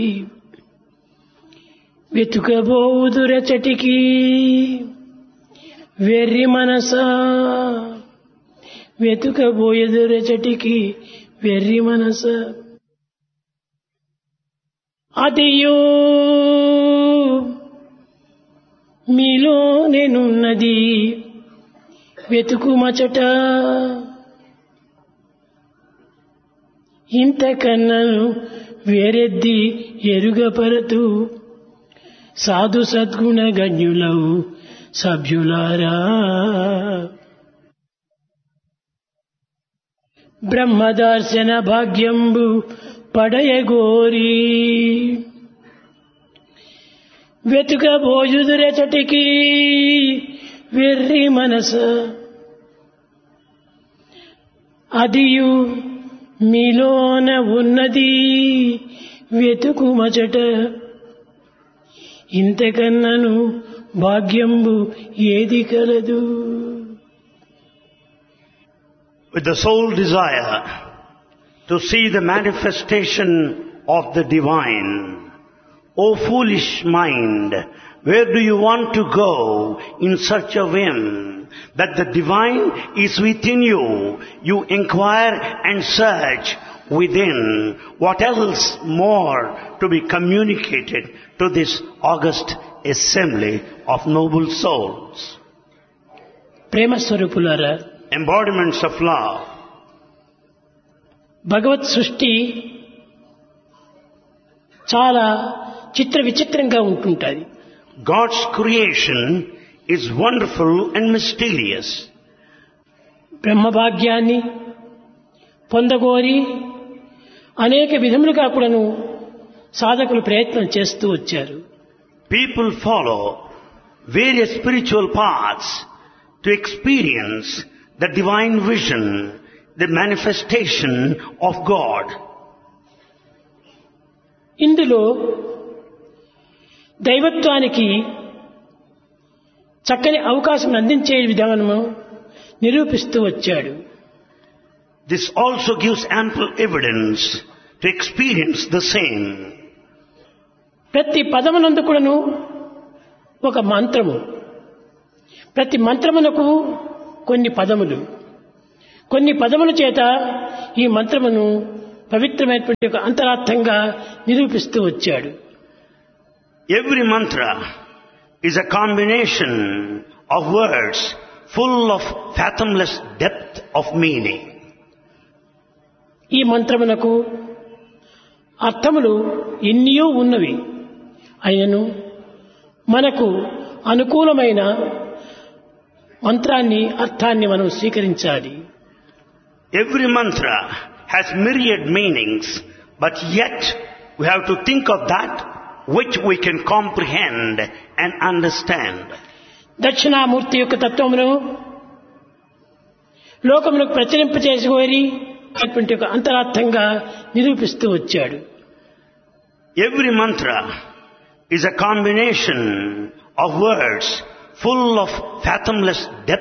వెతుకబోదురచటికి వెర్రి మనస వెతుకబోయదురచటికి వెర్రి మనస అదియో మీలో నేనున్నది వెతుకుమచట ఇంతకన్నను వేరెద్ది ఎరుగపరతు సాధు సద్గుణ గణ్యులవు సభ్యులారా బ్రహ్మదర్శన భాగ్యంబు పడయగోరి వెతుకబోయుదురెచటికి వెర్రి మనస అదియు మీలోన ఉన్నది వెతుకుమచట ఇంతకన్నను భాగ్యంబు ఏది కలదు with the sole desire to see the manifestation of the divine. O foolish mind, where do you want to go in search of Him? That the divine is within you. You inquire and search within. What else more to be communicated to this august assembly of noble souls? ప్రేమ స్వరూపులారా Embodiments of love. భగవత్ సృష్టి చాలా చిత్ర విచిత్రంగా ఉంటుంటుంది God's creation is wonderful and mysterious. బ్రహ్మభాగ్యాన్ని పొందగోరి అనేక విధములుగా కూడాను సాధకులు ప్రయత్నం చేస్తూ వచ్చారు People follow various spiritual paths to experience the divine vision, the manifestation of God. ఇందులో దైవత్వానికి చక్కని అవకాశం అందించే విధానము నిరూపిస్తూ వచ్చాడు This also gives ample evidence to experience the same. ప్రతి పదమునందు కూడాను ఒక మంత్రము ప్రతి మంత్రమునకు కొన్ని పదములు కొన్ని పదముల చేత ఈ మంత్రమును పవిత్రమైనటువంటి ఒక అంతరార్థంగా నిరూపిస్తూ వచ్చాడు Every mantra is a combination of words full of fathomless depth of meaning. ఈ మంత్రమునకు అర్థములు ఎన్నో ఉన్నవి అయినను మనకు అనుకూలమైన మంత్రాన్ని అర్థాన్ని మనం స్వీకరించాలి Every mantra has myriad meanings, but yet we have to think of that which we can comprehend and understand. Dakshinamurthy యొక్క తత్వమును లోకములకు ప్రచురింపచేసుకోరి అటువంటి ఒక అంతరార్థంగా నిరూపిస్తూ వచ్చాడు Every mantra is a combination of words full of fathomless depth